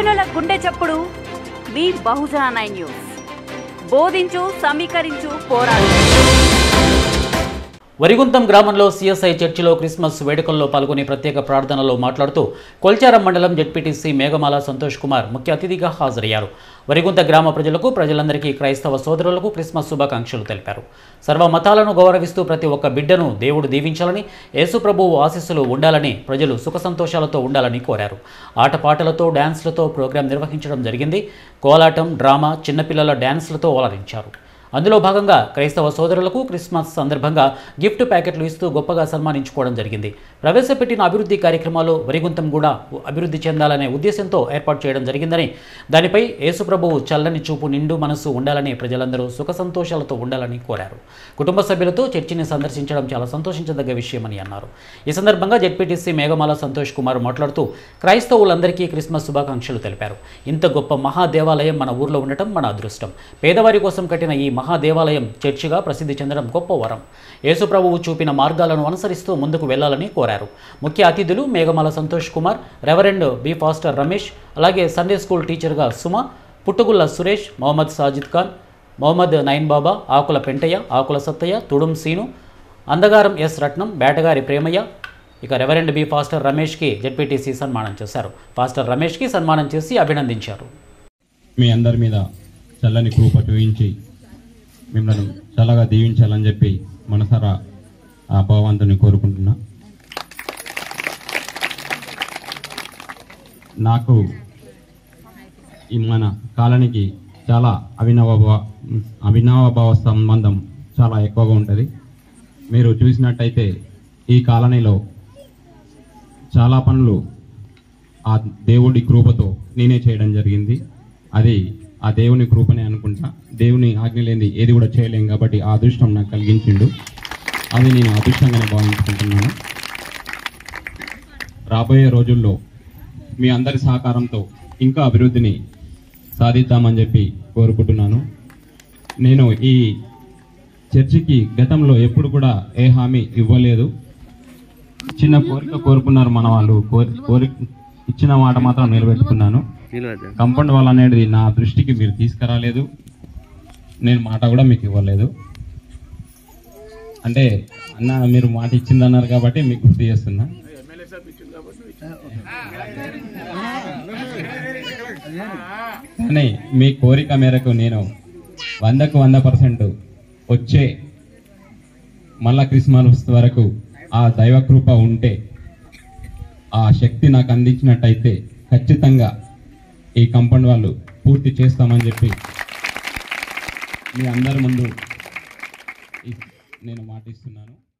బహుజనుల గుండె చప్పుడు మీ బహుజన నైన్ న్యూస్ బోధించు సమీకరించు పోరాడు వరిగుంతం గ్రామంలో సిఎస్ఐ చర్చిలో క్రిస్మస్ వేడుకల్లో పాల్గొని ప్రత్యేక ప్రార్థనలో మాట్లాడుతూ కొల్చారం మండలం జెడ్పీటీసీ మేఘమాల సంతోష్ కుమార్ ముఖ్య అతిథిగా హాజరయ్యారు వరిగుంత గ్రామ ప్రజలకు ప్రజలందరికీ క్రైస్తవ సోదరులకు క్రిస్మస్ శుభాకాంక్షలు తెలిపారు సర్వ మతాలను గౌరవిస్తూ ప్రతి ఒక్క బిడ్డను దేవుడు దీవించాలని యేసు ప్రభువు ఆశీస్సులు ఉండాలని ప్రజలు సుఖ సంతోషాలతో ఉండాలని కోరారు ఆటపాటలతో డ్యాన్స్లతో ప్రోగ్రాం నిర్వహించడం జరిగింది కోలాటం డ్రామా చిన్నపిల్లల డ్యాన్స్లతో ఓలరించారు అందులో భాగంగా క్రైస్తవ సోదరులకు క్రిస్మస్ సందర్భంగా గిఫ్ట్ ప్యాకెట్లు ఇస్తూ గొప్పగా సన్మానించుకోవడం జరిగింది ప్రవేశపెట్టిన అభివృద్ధి కార్యక్రమాలు వరిగుంతం కూడా అభివృద్ధి చెందాలనే ఉద్దేశంతో ఏర్పాటు చేయడం జరిగిందని దానిపై యేసుప్రభువు చల్లని చూపు నిండు మనసు ఉండాలని ప్రజలందరూ సుఖ సంతోషాలతో ఉండాలని కోరారు కుటుంబ సభ్యులతో చర్చిని సందర్శించడం చాలా సంతోషించదగ్గ విషయమని అన్నారు ఈ సందర్భంగా జెడ్పీటీసీ మేఘమాల సంతోష్ కుమార్ మాట్లాడుతూ క్రైస్తవులందరికీ క్రిస్మస్ శుభాకాంక్షలు తెలిపారు ఇంత గొప్ప మహా దేవాలయం మన ఊర్లో ఉండటం మన అదృష్టం పేదవారి కోసం కట్టిన ఈ మహా దేవాలయం చర్చిగా ప్రసిద్ధి చెందడం గొప్ప వరం యేసుప్రభువు చూపిన మార్గాలను అనుసరిస్తూ ముందుకు వెళ్లాలని కోరారు ముఖ్య అతిథులు Meghamala Santosh Kumar reverend B pastor Ramesh అలాగే సండే స్కూల్ టీచర్గా సుమ పుట్టుగుల్ల సురేష్ మొహమ్మద్ సాజిద్ ఖాన్ మొహమ్మద్ నైన్ బాబా ఆకుల పెంటయ్య ఆకుల సత్తయ్య తుడుం సీను అందగారం ఎస్ రత్నం బేటగారి ప్రేమయ్య ఇక రెవరెండ్ బి ఫాస్టర్ రమేష్కి జెడ్పీటీసీ సన్మానం చేశారు ఫాస్టర్ రమేష్కి సన్మానం చేసి అభినందించారు మీ అందరి మీద చల్లని కృప చూపించి మిమ్మల్ని చల్లగా దీవించాలని చెప్పి మనసారా ఆ భగవంతుని కోరుకుంటున్నా నాకు ఈ మన కాలనికి చాలా అభినవ భావ- అభినవ భావ సంబంధం చాలా ఎక్కువగా ఉంటుంది మీరు చూసినట్టయితే ఈ కాలనీలో చాలా పనులు ఆ దేవుడి కృపతో నేనే చేయడం జరిగింది అది ఆ దేవుని కృపనే అనుకుంటా దేవుని ఆజ్ఞ లేనిది ఏది కూడా చేయలేం కాబట్టి ఆ అదృష్టం నాకు కలిగించిండు అది నేను అదృష్టంగానే భావించుకుంటున్నాను రాబోయే రోజుల్లో మీ అందరి సహకారంతో ఇంకా అభివృద్ధిని సాధిద్దామని చెప్పి కోరుకుంటున్నాను నేను ఈ చర్చికి గతంలో ఎప్పుడు కూడా ఏ హామీ ఇవ్వలేదు చిన్న కోరిక కోరుకున్నారు మన వాళ్ళు కోరి కోరి ఇచ్చిన మాట మాత్రం నిలబెట్టుకున్నాను కంపౌండ్ వాల్ అనేది నా దృష్టికి మీరు తీసుకురాలేదు నేను మాట కూడా మీకు ఇవ్వలేదు అంటే అన్న మీరు మాట ఇచ్చిందన్నారు కాబట్టి మీకు గుర్తు చేస్తున్నా కానీ మీ కోరిక మేరకు నేను వందకు వంద పర్సెంట్ వచ్చే మళ్ళా క్రిస్మస్ వరకు ఆ దైవకృప ఉంటే ఆ శక్తి నాకు అందించినట్టయితే ఖచ్చితంగా ఈ కంపౌండ్ వాళ్ళు పూర్తి చేస్తామని చెప్పి మీ అందరి ముందు ఈ- నేను మాటిస్తున్నాను